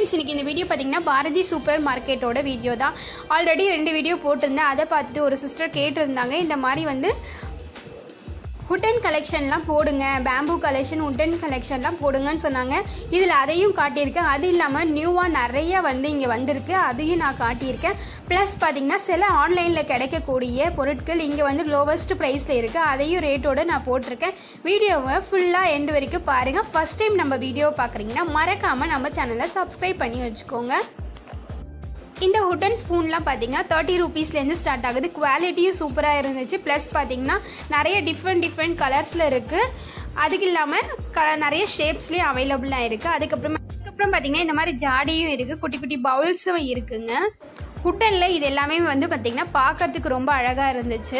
friends இன்னைக்கு இந்த video பார்த்தீங்கன்னா பாரதி சூப்பர் மார்க்கெட்டோட வீடியோ தான் ஆல்ரெடி ரெண்டு வீடியோ போட்டிருந்தேன் அதை பார்த்துட்டு ஒரு சிஸ்டர் கேட்டிருந்தாங்க இந்த மாதிரி வந்து ஹுட்டன் கலெக்ஷன்லாம் போடுங்க பேம்பூ கலெக்ஷன் உட்டன் கலெக்ஷன்லாம் போடுங்கன்னு சொன்னாங்க இதில் அதையும் காட்டியிருக்கேன் அது இல்லாமல் நியூவாக நிறைய வந்து இங்கே வந்திருக்கு அதையும் நான் காட்டியிருக்கேன் ப்ளஸ் பார்த்தீங்கன்னா சில ஆன்லைனில் கிடைக்கக்கூடிய பொருட்கள் இங்கே வந்து லோவஸ்ட் ப்ரைஸில் இருக்குது அதையும் ரேட்டோட நான் போட்டிருக்கேன் வீடியோவை ஃபுல்லாக எண்டு வரைக்கும் பாருங்கள் ஃபஸ்ட் டைம் நம்ம வீடியோ பார்க்குறீங்கன்னா மறக்காமல் நம்ம சேனலை சப்ஸ்கிரைப் பண்ணி வச்சுக்கோங்க இந்த உட்டன் ஸ்பூன்லாம் பார்த்தீங்கன்னா தேர்ட்டி ருபீஸ்லேருந்து ஸ்டார்ட் ஆகுது குவாலிட்டியும் சூப்பராக இருந்துச்சு ப்ளஸ் பார்த்தீங்கன்னா நிறைய டிஃப்ரெண்ட் டிஃப்ரெண்ட் கலர்ஸில் இருக்குது அதுக்கு இல்லாமல் க நிறைய ஷேப்ஸ்லேயும் அவைலபிளாக இருக்குது அதுக்கப்புறமா அதுக்கப்புறம் பார்த்தீங்கன்னா இந்த மாதிரி ஜாடியும் இருக்குது குட்டி குட்டி பவுல்ஸும் இருக்குங்க உட்டனில் இது எல்லாமே வந்து பார்த்திங்கன்னா பார்க்கறதுக்கு ரொம்ப அழகாக இருந்துச்சு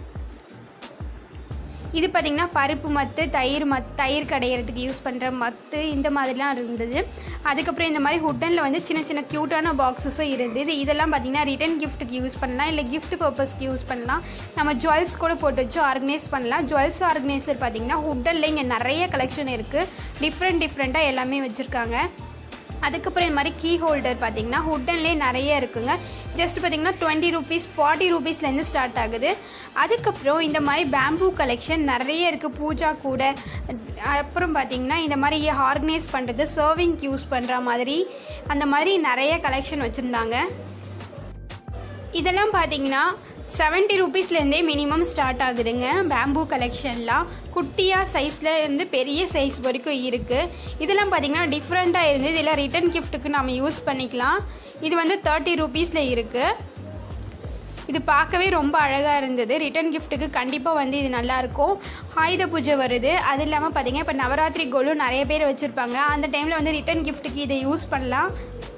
இது பார்த்திங்கன்னா பருப்பு மத்து தயிர் மத் தயிர் கடையிறதுக்கு யூஸ் பண்ணுற மத்து இந்த மாதிரிலாம் இருந்தது அதுக்கப்புறம் இந்த மாதிரி ஹுட்டனில் வந்து சின்ன சின்ன க்யூட்டான பாக்ஸஸும் இருந்தது இதெல்லாம் பார்த்திங்கன்னா ரிட்டன் கிஃப்ட்டுக்கு யூஸ் பண்ணலாம் இல்லை கிஃப்ட் பர்பஸ்க்கு யூஸ் பண்ணலாம் நம்ம ஜுவல்ஸ் கூட போட்டு வச்சு ஆர்கனைஸ் பண்ணலாம் ஜுவல்ஸ் ஆர்கனைசர் பார்த்திங்கன்னா ஹுட்டனில் இங்கே நிறைய கலெக்ஷன் இருக்குது டிஃப்ரெண்ட் டிஃப்ரெண்ட்டாக எல்லாமே வச்சுருக்காங்க அதுக்கப்புறம் இந்த மாதிரி கீ ஹோல்டர் பார்த்தீங்கன்னா ஹுட்டன்லேயே நிறைய இருக்குங்க ஜஸ்ட் பார்த்தீங்கன்னா டுவெண்ட்டி ருபீஸ் ஃபார்ட்டி ருபீஸ்லேருந்து ஸ்டார்ட் ஆகுது அதுக்கப்புறம் இந்த மாதிரி பேம்பூ கலெக்ஷன் நிறைய இருக்குது பூஜா கூட அப்புறம் பார்த்தீங்கன்னா இந்த மாதிரி ஆர்கனைஸ் பண்ணுறது சர்விங்க்கு யூஸ் பண்ணுற மாதிரி அந்த மாதிரி நிறைய கலெக்ஷன் வச்சுருந்தாங்க இதெல்லாம் பார்த்தீங்கன்னா செவன்ட்டி ருபீஸ்லேருந்தே மினிமம் ஸ்டார்ட் ஆகுதுங்க பேம்பூ கலெக்ஷன்லாம் குட்டியாக சைஸில் இருந்து பெரிய சைஸ் வரைக்கும் இருக்குது இதெல்லாம் பார்த்தீங்கன்னா டிஃப்ரெண்ட்டாக இருந்து இதெல்லாம் ரிட்டன் கிஃப்ட்டுக்கு நம்ம யூஸ் பண்ணிக்கலாம் இது வந்து தேர்ட்டி ருபீஸில் இருக்குது இது பார்க்கவே ரொம்ப அழகாக இருந்தது ரிட்டன் கிஃப்ட்டுக்கு கண்டிப்பாக வந்து இது நல்லாயிருக்கும் ஆயுத பூஜை வருது அது இல்லாமல் பார்த்தீங்கன்னா இப்போ நவராத்திரி கோலும் நிறைய பேர் வச்சுருப்பாங்க அந்த டைமில் வந்து ரிட்டன் கிஃப்ட்டுக்கு இதை யூஸ் பண்ணலாம்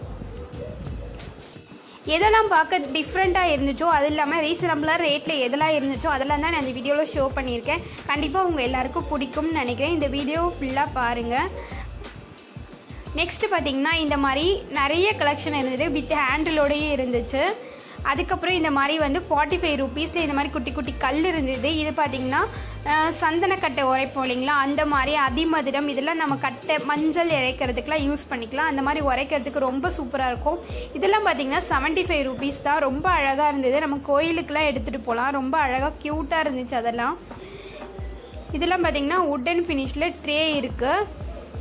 எதெல்லாம் பார்க்க டிஃப்ரெண்ட்டாக இருந்துச்சோ அது இல்லாமல் ரீசனபிளாக ரேட்டில் எதெல்லாம் இருந்துச்சோ அதெல்லாம் தான் நான் இந்த வீடியோவில் ஷோ பண்ணியிருக்கேன் கண்டிப்பாக உங்கள் எல்லாருக்கும் பிடிக்கும்னு நினைக்கிறேன் இந்த வீடியோ ஃபுல்லாக பாருங்கள் நெக்ஸ்ட் பார்த்தீங்கன்னா இந்த மாதிரி நிறைய கலெக்ஷன் இருந்தது வித் ஹேண்டிலோடையே இருந்துச்சு அதுக்கப்புறம் இந்த மாதிரி வந்து ஃபார்ட்டி ஃபைவ் ருபீஸில் இந்த மாதிரி குட்டி குட்டி கல் இருந்தது இது பார்த்திங்கன்னா சந்தனக்கட்டை உரைப்போம் இல்லைங்களா அந்த மாதிரி அதிமதுரம் இதெல்லாம் நம்ம கட்டை மஞ்சள் இழைக்கிறதுக்கெலாம் யூஸ் பண்ணிக்கலாம் அந்த மாதிரி உரைக்கிறதுக்கு ரொம்ப சூப்பராக இருக்கும் இதெல்லாம் பார்த்திங்கன்னா செவன்ட்டி ஃபைவ் ருபீஸ் தான் ரொம்ப அழகாக இருந்தது நம்ம கோயிலுக்கெலாம் எடுத்துகிட்டு போகலாம் ரொம்ப அழகாக க்யூட்டாக இருந்துச்சு அதெல்லாம் இதெல்லாம் பார்த்திங்கன்னா உட்டன் ஃபினிஷில் ட்ரே இருக்குது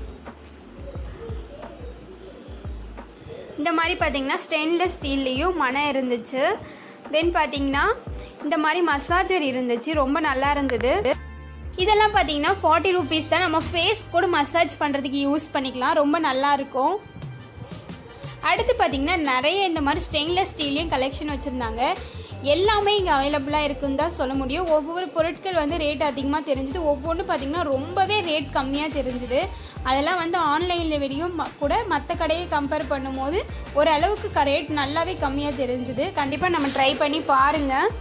இந்த மாதிரி பார்த்தீங்கன்னா ஸ்டெயின்லெஸ் ஸ்டீல்லையும் மனை இருந்துச்சு தென் பார்த்தீங்கன்னா இந்த மாதிரி மசாஜர் இருந்துச்சு ரொம்ப நல்லா இருந்தது இதெல்லாம் பார்த்தீங்கன்னா ஃபார்ட்டி ருபீஸ் தான் நம்ம ஃபேஸ் கூட மசாஜ் பண்ணுறதுக்கு யூஸ் பண்ணிக்கலாம் ரொம்ப நல்லா இருக்கும் அடுத்து பார்த்தீங்கன்னா நிறைய இந்த மாதிரி ஸ்டெயின்லெஸ் ஸ்டீல்லையும் கலெக்ஷன் வச்சுருந்தாங்க எல்லாமே இங்கே அவைலபிளாக இருக்குன்னு தான் சொல்ல முடியும் ஒவ்வொரு பொருட்கள் வந்து ரேட் அதிகமாக தெரிஞ்சுது ஒவ்வொன்றும் பார்த்திங்கன்னா ரொம்பவே ரேட் கம்மியாக தெரிஞ்சுது அதெல்லாம் வந்து ஆன்லைனில் வெளியும் கூட மற்ற கடையை கம்பேர் பண்ணும்போது ஓரளவுக்கு ரேட் நல்லாவே கம்மியாக தெரிஞ்சுது கண்டிப்பாக நம்ம ட்ரை பண்ணி பாருங்கள்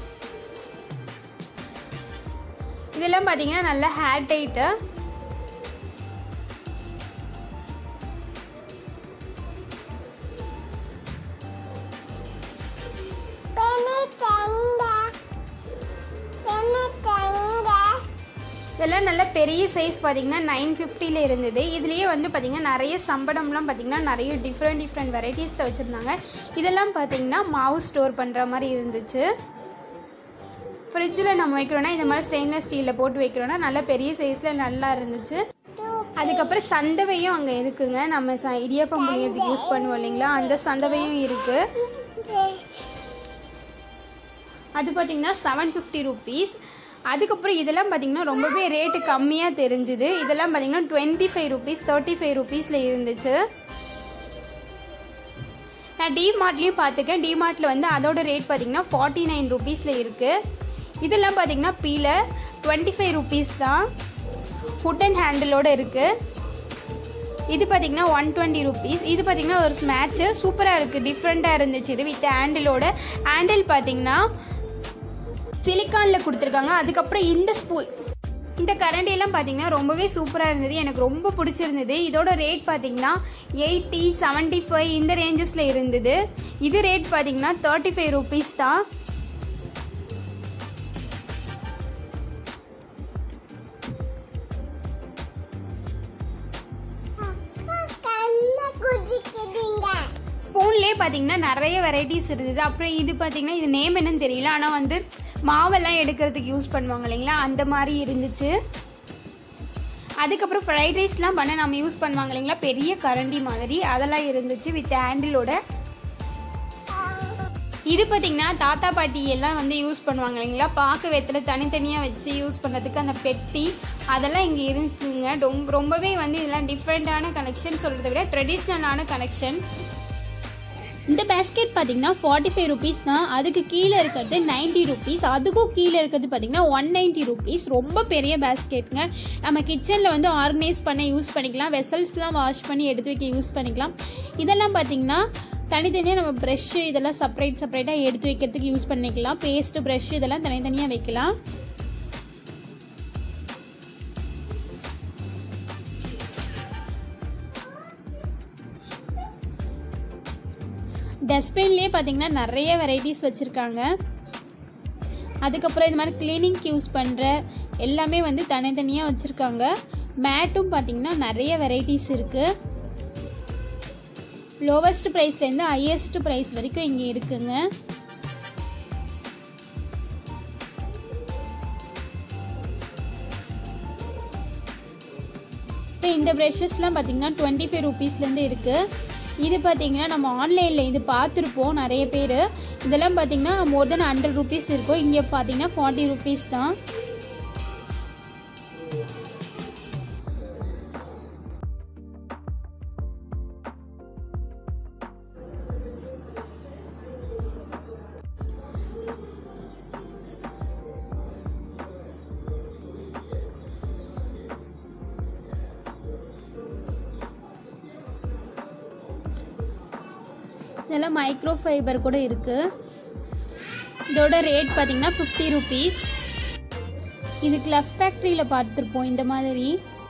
இதெல்லாம் பார்த்தீங்கன்னா நல்ல ஹேர் டைட்டு இதெல்லாம் நல்ல பெரிய சைஸ் பார்த்தீங்கன்னா நைன் ஃபிஃப்டியில் இருந்தது இதுலேயே வந்து பார்த்திங்கன்னா நிறைய சம்பளம்லாம் பார்த்திங்கன்னா நிறைய டிஃப்ரெண்ட் டிஃப்ரெண்ட் வெரைட்டிஸில் வச்சுருந்தாங்க இதெல்லாம் பார்த்திங்கன்னா மாவு ஸ்டோர் பண்ணுற மாதிரி இருந்துச்சு ஃப்ரிட்ஜில் நம்ம வைக்கிறோன்னா இந்த மாதிரி ஸ்டெயின்லெஸ் ஸ்டீலில் போட்டு வைக்கிறோன்னா நல்ல பெரிய சைஸில் நல்லா இருந்துச்சு அதுக்கப்புறம் சந்தவையும் அங்கே இருக்குங்க நம்ம ச இடியப்பம் புளியறதுக்கு யூஸ் பண்ணுவோம் இல்லைங்களா அந்த சந்தவையும் இருக்குது அது பார்த்திங்கன்னா செவன் ஃபிஃப்டி ருபீஸ் அதுக்கப்புறம் இதெல்லாம் பார்த்தீங்கன்னா ரொம்பவே ரேட்டு கம்மியாக தெரிஞ்சுது இதெல்லாம் பார்த்தீங்கன்னா twenty five rupees thirty five ருபீஸில் இருந்துச்சு நான் டிமார்ட்லேயும் பார்த்துக்கேன் டிமார்ட்டில் வந்து அதோட ரேட் பார்த்தீங்கன்னா ஃபார்ட்டி நைன் ருபீஸில் இருக்குது இதெல்லாம் பார்த்தீங்கன்னா பீல டுவெண்ட்டி ஃபைவ் ருபீஸ் தான் ஃபுட் அண்ட் ஹேண்டிலோடு இருக்குது இது பார்த்தீங்கன்னா ஒன் டுவெண்ட்டி ருபீஸ் இது பார்த்தீங்கன்னா ஒரு ஸ்மேட்ச்சு சூப்பராக இருக்குது டிஃப்ரெண்ட்டாக இருந்துச்சு இது வித் ஹேண்டிலோட ஹேண்டில் பார்த்தீங்கன்னா சிலிக்கானில் கொடுத்துருக்காங்க அதுக்கப்புறம் இந்த ஸ்பூ இந்த கரண்டியெல்லாம் பார்த்தீங்கன்னா ரொம்பவே சூப்பராக இருந்தது எனக்கு ரொம்ப பிடிச்சிருந்தது இதோட ரேட் பார்த்தீங்கன்னா எயிட்டி செவன்ட்டி ஃபைவ் இந்த ரேஞ்சஸில் இருந்தது இது ரேட் பார்த்தீங்கன்னா தேர்ட்டி ஃபைவ் ருபீஸ் தான் கண்ண குதிக்குதுங்க ஸ்பூன்லேயே பார்த்தீங்கன்னா நிறைய வெரைட்டிஸ் இருந்தது அப்புறம் இது பார்த்தீங்கன்னா இது நேம் என்னன்னு தெரியல ஆனால் வந்து மாவெல்லாம் எடுக்கிறதுக்கு யூஸ் பண்ணுவாங்க இல்லைங்களா அந்த மாதிரி இருந்துச்சு அதுக்கப்புறம் ஃப்ரைட் ரைஸ்லாம் பண்ண நம்ம யூஸ் பண்ணுவாங்க இல்லைங்களா பெரிய கரண்டி மாதிரி அதெல்லாம் இருந்துச்சு வித் ஹேண்டிலோட இது பார்த்தீங்கன்னா தாத்தா பாட்டி எல்லாம் வந்து யூஸ் பண்ணுவாங்க இல்லைங்களா பாக்கு வெத்தில் தனித்தனியாக வச்சு யூஸ் பண்ணுறதுக்கு அந்த பெட்டி அதெல்லாம் இங்கே இருக்குங்க ரொம்ப ரொம்பவே வந்து இதெல்லாம் டிஃப்ரெண்ட்டான கனெக்ஷன் சொல்கிறத விட ட்ரெடிஷ்னலான கனெக்ஷன் இந்த பேஸ்கெட் பார்த்தீங்கன்னா ஃபார்ட்டி ஃபைவ் ருபீஸ் தான் அதுக்கு கீழே இருக்கிறது நைன்ட்டி ருபீஸ் அதுக்கும் கீழே இருக்கிறது பார்த்தீங்கன்னா ஒன் நைன்ட்டி ருபீஸ் ரொம்ப பெரிய பேஸ்கெட்டுங்க நம்ம கிச்சனில் வந்து ஆர்கனைஸ் பண்ண யூஸ் பண்ணிக்கலாம் வெசல்ஸ்லாம் வாஷ் பண்ணி எடுத்து வைக்க யூஸ் பண்ணிக்கலாம் இதெல்லாம் பார்த்தீங்கன்னா தனித்தனியாக நம்ம ப்ரெஷ்ஷு இதெல்லாம் செப்பரேட் செப்பரேட்டாக எடுத்து வைக்கிறதுக்கு யூஸ் பண்ணிக்கலாம் பேஸ்ட்டு ப்ரெஷ் இதெல்லாம் தனித்தனியாக வைக்கலாம் டஸ்ட்பின்லேயே பார்த்தீங்கன்னா நிறைய வெரைட்டிஸ் வச்சுருக்காங்க அதுக்கப்புறம் இது மாதிரி கிளீனிங்க்கு யூஸ் பண்ணுற எல்லாமே வந்து தனித்தனியாக வச்சுருக்காங்க மேட்டும் பார்த்தீங்கன்னா நிறைய வெரைட்டிஸ் இருக்குது லோவஸ்ட் ப்ரைஸ்லேருந்து ஹையஸ்ட் ப்ரைஸ் வரைக்கும் இங்கே இருக்குங்க இப்போ இந்த ப்ரெஷஸ்லாம் பார்த்தீங்கன்னா டுவெண்ட்டி ஃபைவ் ருபீஸ்லேருந்து இருக்குது இது பார்த்தீங்கன்னா நம்ம ஆன்லைனில் இது பார்த்துருப்போம் நிறைய பேர் இதெல்லாம் பார்த்தீங்கன்னா மோர் தென் ஹண்ட்ரட் ருபீஸ் இருக்கும் இங்கே பார்த்தீங்கன்னா ஃபார்ட்டி ருபீஸ் தான் இதெல்லாம் மைக்ரோ ஃபைபர் கூட இருக்குது இதோட ரேட் பார்த்தீங்கன்னா ஃபிஃப்டி ருபீஸ் இது கிளஃப் ஃபேக்ட்ரியில் பார்த்துருப்போம் இந்த மாதிரி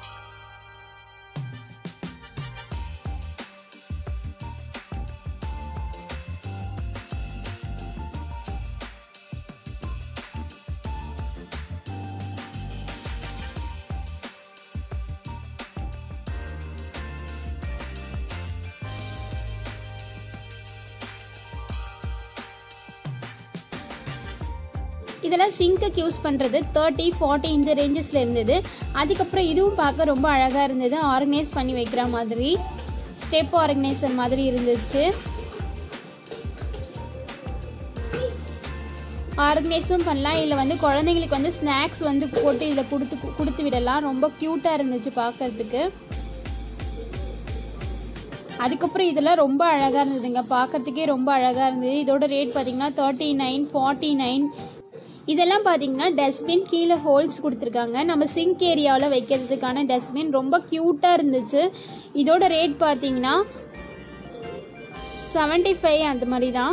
இதெல்லாம் சிங்க்குக்கு யூஸ் பண்ணுறது தேர்ட்டி ஃபார்ட்டி இந்த ரேஞ்சஸில் இருந்தது அதுக்கப்புறம் இதுவும் பார்க்க ரொம்ப அழகாக இருந்தது ஆர்கனைஸ் பண்ணி வைக்கிற மாதிரி ஸ்டெப் ஆர்கனைசர் மாதிரி இருந்துச்சு ஆர்கனைஸும் பண்ணலாம் இல்லை வந்து குழந்தைங்களுக்கு வந்து ஸ்நாக்ஸ் வந்து போட்டு இதில் கொடுத்து கொடுத்து விடலாம் ரொம்ப க்யூட்டாக இருந்துச்சு பார்க்கறதுக்கு அதுக்கப்புறம் இதெல்லாம் ரொம்ப அழகாக இருந்ததுங்க பார்க்கறதுக்கே ரொம்ப அழகாக இருந்தது இதோட ரேட் பார்த்தீங்கன்னா தேர்ட்டி நைன் ஃபார்ட்டி நைன் இதெல்லாம் பார்த்தீங்கன்னா டஸ்ட்பின் கீழே ஹோல்ஸ் கொடுத்துருக்காங்க நம்ம சிங்க் ஏரியாவில் வைக்கிறதுக்கான டஸ்ட்பின் ரொம்ப க்யூட்டாக இருந்துச்சு இதோட ரேட் பார்த்தீங்கன்னா செவன்ட்டி ஃபைவ் அந்த மாதிரி தான்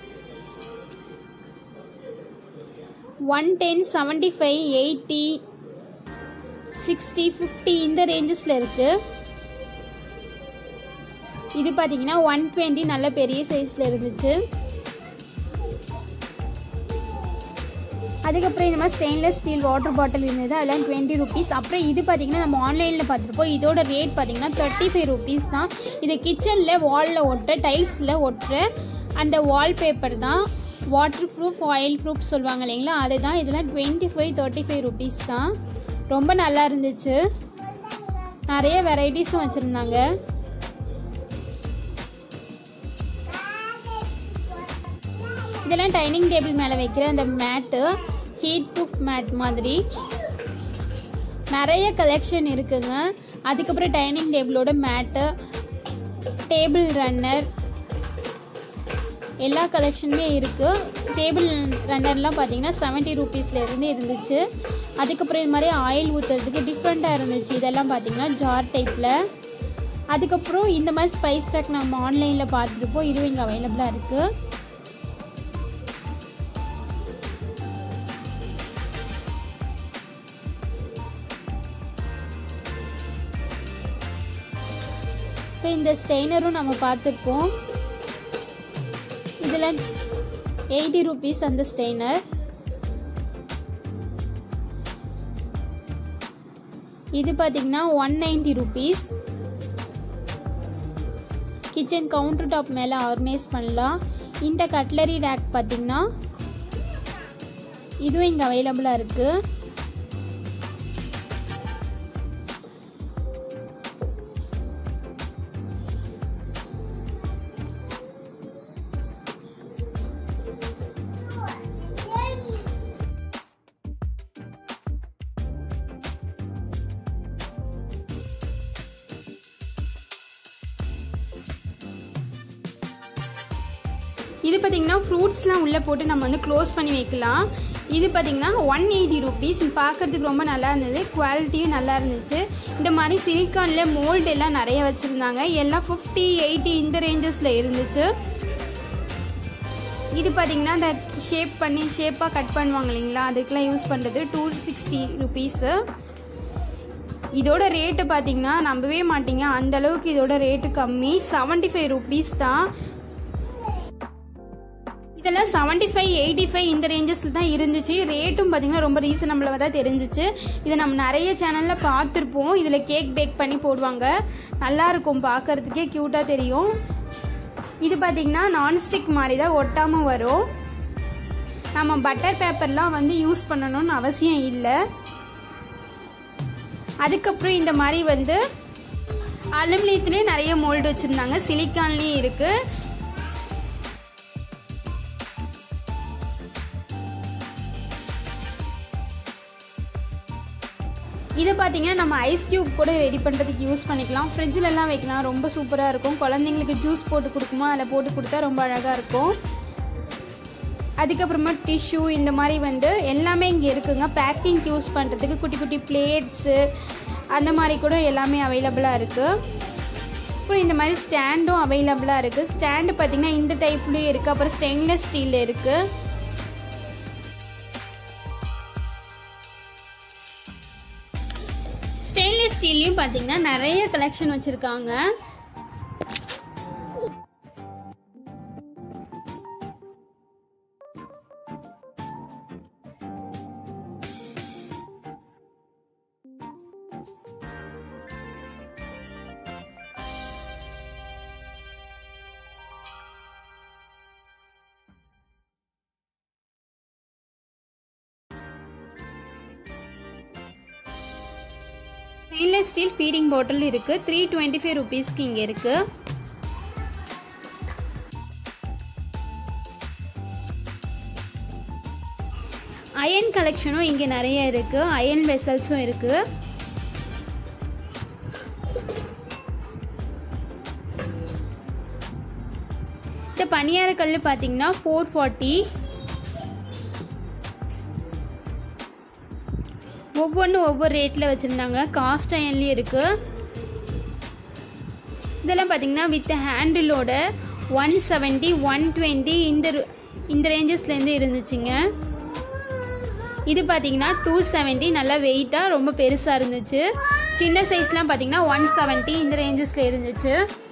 one ten seventy five eighty sixty fifty இந்த ரேஞ்சஸில் இருக்குது இது பார்த்தீங்கன்னா ஒன் டுவெண்ட்டி நல்ல பெரிய சைஸில் இருந்துச்சு அதுக்கப்புறம் இந்த மாதிரி ஸ்டெயின்லெஸ் ஸ்டீல் வாட்டர் பாட்டில் இருந்தது அதெல்லாம் டுவெண்ட்டி ருபீஸ் அப்புறம் இது பார்த்தீங்கன்னா நம்ம ஆன்லைனில் பார்த்துருப்போம் இதோட ரேட் பார்த்தீங்கன்னா தேர்ட்டி ஃபைவ் ருபீஸ் தான் இது கிச்சனில் வாலில் ஒட்டுற டைல்ஸில் ஒட்டுற அந்த வால்பேப்பர் தான் வாட்டர் ப்ரூஃப் ஆயில் ப்ரூஃப் சொல்லுவாங்க இல்லைங்களா அதுதான் இதெல்லாம் twenty five thirty five rupees தான் ரொம்ப நல்லா இருந்துச்சு நிறைய வெரைட்டிஸும் வச்சுருந்தாங்க இதெல்லாம் டைனிங் டேபிள் மேலே வைக்கிற அந்த மேட்டு ஹீட் ப்ரூஃப் மேட் மாதிரி நிறைய கலெக்ஷன் இருக்குங்க அதுக்கப்புறம் டைனிங் டேபிளோட மேட்டு டேபிள் ரன்னர் எல்லா கலெக்ஷனுமே இருக்குது டேபிள் ரன்னர்லாம் பார்த்தீங்கன்னா செவன்ட்டி ருபீஸ்லேருந்து இருந்துச்சு அதுக்கப்புறம் இது மாதிரி ஆயில் ஊற்றுறதுக்கு டிஃப்ரெண்ட்டாக இருந்துச்சு இதெல்லாம் பார்த்தீங்கன்னா ஜார் டைப்பில் அதுக்கப்புறம் இந்த மாதிரி ஸ்பைஸ் ட்ரக் நம்ம ஆன்லைனில் பார்த்துருப்போம் இதுவும் இங்கே அவைலபிளாக இருக்குது இப்போ இந்த ஸ்டெய்னரும் நம்ம பார்த்துருப்போம் இதில் எயிட்டி ருபீஸ் அந்த ஸ்டெய்னர் இது பார்த்தீங்கன்னா one ninety rupees kitchen counter top மேலே ஆர்கனைஸ் பண்ணலாம் இந்த கட்லரி ரேக் பார்த்திங்கன்னா இதுவும் இங்கே அவைலபிளாக இருக்குது இது பார்த்தீங்கன்னா ஃப்ரூட்ஸ்லாம் உள்ளே போட்டு நம்ம வந்து க்ளோஸ் பண்ணி வைக்கலாம் இது பார்த்தீங்கன்னா ஒன் எயிட்டி ருபீஸ் பார்க்கறதுக்கு ரொம்ப நல்லா இருந்தது குவாலிட்டியும் நல்லா இருந்துச்சு இந்த மாதிரி சிலிக்கானில் மோல்டு எல்லாம் நிறைய வச்சுருந்தாங்க எல்லாம் ஃபிஃப்டி எயிட்டி இந்த ரேஞ்சஸில் இருந்துச்சு இது பார்த்தீங்கன்னா இந்த ஷேப் பண்ணி ஷேப்பாக கட் பண்ணுவாங்க இல்லைங்களா அதுக்கெலாம் யூஸ் பண்ணுறது டூ சிக்ஸ்டி ருபீஸு இதோட ரேட்டு பார்த்தீங்கன்னா நம்பவே மாட்டீங்க அந்த அளவுக்கு இதோட ரேட்டு கம்மி செவன்ட்டி ஃபைவ் ருபீஸ் தான் இதெல்லாம் செவன்ட்டி ஃபைவ் எயிட்டி ஃபைவ் இந்த ரேஞ்சஸில் தான் இருந்துச்சு ரேட்டும் பார்த்தீங்கன்னா ரொம்ப ரீசனபிளாக தான் தெரிஞ்சிச்சு இதை நம்ம நிறைய சேனலில் பார்த்துருப்போம் இதில் கேக் பேக் பண்ணி போடுவாங்க நல்லா இருக்கும் பார்க்கறதுக்கே க்யூட்டாக தெரியும் இது பார்த்தீங்கன்னா நான்ஸ்டிக் மாதிரி தான் ஒட்டாமல் வரும் நம்ம பட்டர் பேப்பர்லாம் வந்து யூஸ் பண்ணணும்னு அவசியம் இல்லை அதுக்கப்புறம் இந்த மாதிரி வந்து அலுமினியத்திலே நிறைய மோல்டு வச்சுருந்தாங்க சிலிக்கான்லேயும் இருக்குது இதை பார்த்தீங்கன்னா நம்ம ஐஸ் கியூப் கூட ரெடி பண்ணுறதுக்கு யூஸ் பண்ணிக்கலாம் ஃப்ரிட்ஜிலலாம் வைக்கலாம் ரொம்ப சூப்பராக இருக்கும் குழந்தைங்களுக்கு ஜூஸ் போட்டு கொடுக்குமோ அதில் போட்டு கொடுத்தா ரொம்ப அழகாக இருக்கும் அதுக்கப்புறமா டிஷ்யூ இந்த மாதிரி வந்து எல்லாமே இங்கே இருக்குங்க பேக்கிங் யூஸ் பண்ணுறதுக்கு குட்டி குட்டி பிளேட்ஸு அந்த மாதிரி கூட எல்லாமே அவைலபிளாக இருக்குது அப்புறம் இந்த மாதிரி ஸ்டாண்டும் அவைலபிளாக இருக்குது ஸ்டாண்டு பார்த்திங்கன்னா இந்த டைப்லேயும் இருக்குது அப்புறம் ஸ்டெயின்லெஸ் ஸ்டீலில் இருக்குது ஸ்டெயின்லெஸ் ஸ்டீல்லையும் பார்த்தீங்கன்னா நிறைய கலெக்ஷன் வச்சுருக்காங்க ஸ்டெயின்லெஸ் ஸ்டீல் ஃபீடிங் பாட்டில் இருக்குது த்ரீ டுவெண்ட்டி ஃபைவ் ருபீஸ்க்கு இங்கே இருக்குது அயன் கலெக்ஷனும் இங்கே நிறைய இருக்குது அயன் வெசல்ஸும் இருக்குது இந்த பனியார கல் பார்த்தீங்கன்னா ஃபோர் ஃபார்ட்டி ஒவ்வொன்றும் ஒவ்வொரு ரேட்டில் வச்சுருந்தாங்க காஸ்ட் அயன்லேயும் இருக்குது இதெல்லாம் பார்த்தீங்கன்னா வித் ஹேண்டிலோட ஒன் செவன்ட்டி ஒன் டுவெண்ட்டி இந்த ரு- இந்த ரேஞ்சஸ்லேருந்து இருந்துச்சுங்க இது பார்த்தீங்கன்னா டூ செவன்ட்டி நல்லா வெயிட்டாக ரொம்ப பெருசாக இருந்துச்சு சின்ன சைஸ்லாம் பார்த்தீங்கன்னா ஒன் செவன்ட்டி இந்த ரேஞ்சஸில் இருந்துச்சு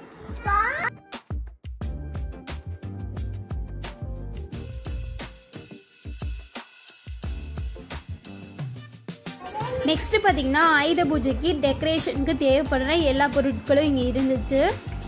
நெக்ஸ்ட் பார்த்தீங்கன்னா ஆயுத பூஜைக்கு டெக்கரேஷனுக்கு தேவைப்படுற எல்லா பொருட்களும் இங்கே இருந்துச்சு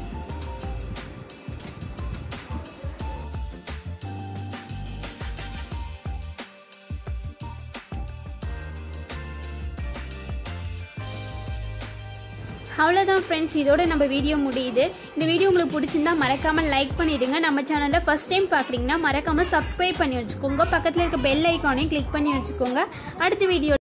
அவ்வளோதான் ஃப்ரெண்ட்ஸ் இதோட நம்ம வீடியோ முடியுது இந்த வீடியோ உங்களுக்கு பிடிச்சிருந்தா மறக்காமல் லைக் பண்ணிடுங்க நம்ம சேனலை ஃபர்ஸ்ட் டைம் பார்க்குறீங்கன்னா மறக்காமல் சப்ஸ்கிரைப் பண்ணி வச்சுக்கோங்க பக்கத்தில் இருக்க பெல் ஐக்கானையும் கிளிக் பண்ணி வச்சுக்கோங்க அடுத்த வீடியோ